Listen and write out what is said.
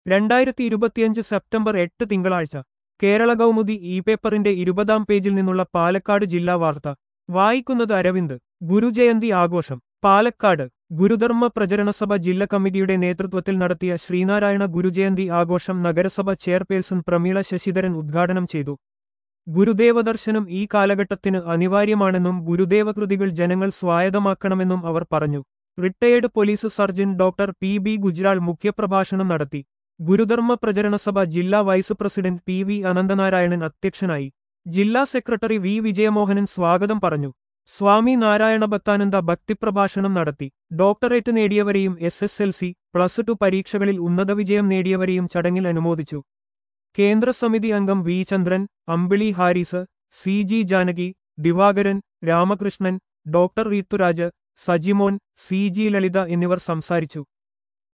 രണ്ടായിരത്തി ഇരുപത്തിയഞ്ച് സെപ്റ്റംബർ എട്ട് തിങ്കളാഴ്ച കേരള കൗമുദി ഇ പേപ്പറിന്റെ ഇരുപതാം പേജിൽ നിന്നുള്ള പാലക്കാട് ജില്ലാ വാർത്ത വായിക്കുന്നത് അരവിന്ദ് ഗുരുജയന്തി ആഘോഷം പാലക്കാട് ഗുരുധർമ്മ പ്രചരണസഭ ജില്ലാ കമ്മിറ്റിയുടെ നേതൃത്വത്തിൽ നടത്തിയ ശ്രീനാരായണ ഗുരുജയന്തി ആഘോഷം നഗരസഭ ചെയർപേഴ്സൺ പ്രമീള ശശിധരൻ ഉദ്ഘാടനം ചെയ്തു ഗുരുദേവദർശനം ഈ കാലഘട്ടത്തിന് അനിവാര്യമാണെന്നും ഗുരുദേവകൃതികൾ ജനങ്ങൾ സ്വായത്തമാക്കണമെന്നും അവർ പറഞ്ഞു retired police surgeon doctor P B Gujral മുഖ്യപ്രഭാഷണം നടത്തി ഗുരുധർമ്മ പ്രചരണസഭ ജില്ലാ vice president P V Ananthanarayanan അധ്യക്ഷനായി ജില്ലാ സെക്രട്ടറി വി വിജയമോഹനൻ സ്വാഗതം പറഞ്ഞു സ്വാമി നാരായണ ഭക്താനന്ദ ഭക്തിപ്രഭാഷണം നടത്തി ഡോക്ടറേറ്റ് നേടിയവരെയും S S L C plus two പരീക്ഷകളിൽ ഉന്നത വിജയം നേടിയവരെയും ചടങ്ങിൽ അനുമോദിച്ചു കേന്ദ്രസമിതി അംഗം V Chandran Ambili Haris C G Janaki Divakaran Ramakrishnan doctor Reethuraj Sajimon C G Lalitha എന്നിവർ സംസാരിച്ചു